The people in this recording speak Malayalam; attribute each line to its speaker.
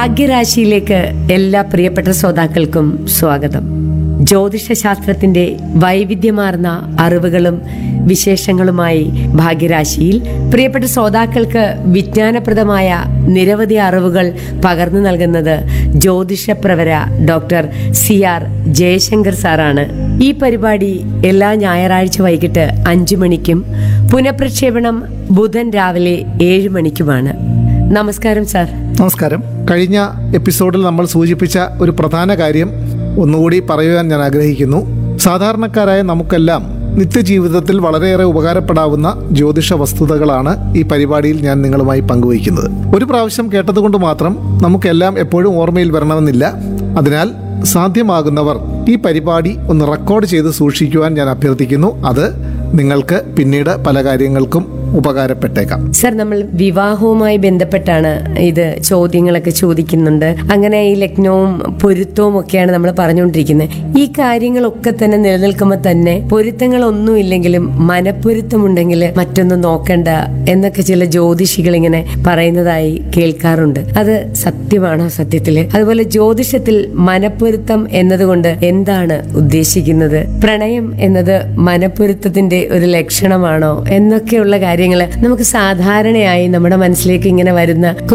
Speaker 1: ഭാഗ്യരാശിയിലേക്ക് എല്ലാ പ്രിയപ്പെട്ട ശ്രോതാക്കൾക്കും സ്വാഗതം ജ്യോതിഷശാസ്ത്രത്തിന്റെ വൈവിധ്യമാർന്ന അറിവുകളും വിശേഷങ്ങളുമായി ഭാഗ്യരാശിയിൽ പ്രിയപ്പെട്ട ശ്രോതാക്കൾക്ക് വിജ്ഞാനപ്രദമായ നിരവധി അറിവുകൾ പകർന്നു നൽകുന്നത് ജ്യോതിഷപ്രവര ഡോക്ടർ സി ആർ ജയശങ്കർ സാറാണ് ഈ പരിപാടി എല്ലാ ഞായറാഴ്ച വൈകിട്ട് അഞ്ചു മണിക്കും പുനഃപ്രക്ഷേപണം ബുധൻ രാവിലെ ഏഴ് മണിക്കുമാണ് നമസ്കാരം സാർ
Speaker 2: നമസ്കാരം കഴിഞ്ഞ എപ്പിസോഡിൽ നമ്മൾ സൂചിപ്പിച്ച ഒരു പ്രധാന കാര്യം ഒന്നുകൂടി പറയുവാൻ ഞാൻ ആഗ്രഹിക്കുന്നു സാധാരണക്കാരായ നമുക്കെല്ലാം നിത്യജീവിതത്തിൽ വളരെയേറെ ഉപകാരപ്പെടാവുന്ന ജ്യോതിഷ വസ്തുതകളാണ് ഈ പരിപാടിയിൽ ഞാൻ നിങ്ങളുമായി പങ്കുവയ്ക്കുന്നത് ഒരു പ്രാവശ്യം കേട്ടതുകൊണ്ട് മാത്രം നമുക്കെല്ലാം എപ്പോഴും ഓർമ്മയിൽ വരണമെന്നില്ല അതിനാൽ സാധ്യമാകുന്നവർ ഈ പരിപാടി ഒന്ന് റെക്കോർഡ് ചെയ്ത് സൂക്ഷിക്കുവാൻ ഞാൻ അഭ്യർത്ഥിക്കുന്നു അത് നിങ്ങൾക്ക് പിന്നീട് പല കാര്യങ്ങൾക്കും ഉപകാരപ്പെട്ടേക്കാം
Speaker 1: സർ നമ്മൾ വിവാഹവുമായി ബന്ധപ്പെട്ടാണ് ഇത് ചോദ്യങ്ങളൊക്കെ ചോദിക്കുന്നുണ്ട് അങ്ങനെ ഈ ലഗ്നവും പൊരുത്തവും ഒക്കെയാണ് നമ്മൾ പറഞ്ഞുകൊണ്ടിരിക്കുന്നത് ഈ കാര്യങ്ങളൊക്കെ തന്നെ നിലനിൽക്കുമ്പോൾ തന്നെ പൊരുത്തങ്ങളൊന്നും ഇല്ലെങ്കിലും മനപ്പൊരുത്തമുണ്ടെങ്കിൽ മറ്റൊന്നും നോക്കണ്ട എന്നൊക്കെ ചില ജ്യോതിഷികൾ ഇങ്ങനെ പറയുന്നതായി കേൾക്കാറുണ്ട് അത് സത്യമാണോ സത്യത്തില് അതുപോലെ ജ്യോതിഷത്തിൽ മനപ്പൊരുത്തം എന്നതുകൊണ്ട് എന്താണ് ഉദ്ദേശിക്കുന്നത് പ്രണയം എന്നത് മനപ്പൊരുത്തത്തിന്റെ ഒരു ലക്ഷണമാണോ എന്നൊക്കെയുള്ള കാര്യങ്ങൾ നമുക്ക് സാധാരണയായി നമ്മുടെ മനസ്സിലേക്ക് ഇങ്ങനെ വരുന്ന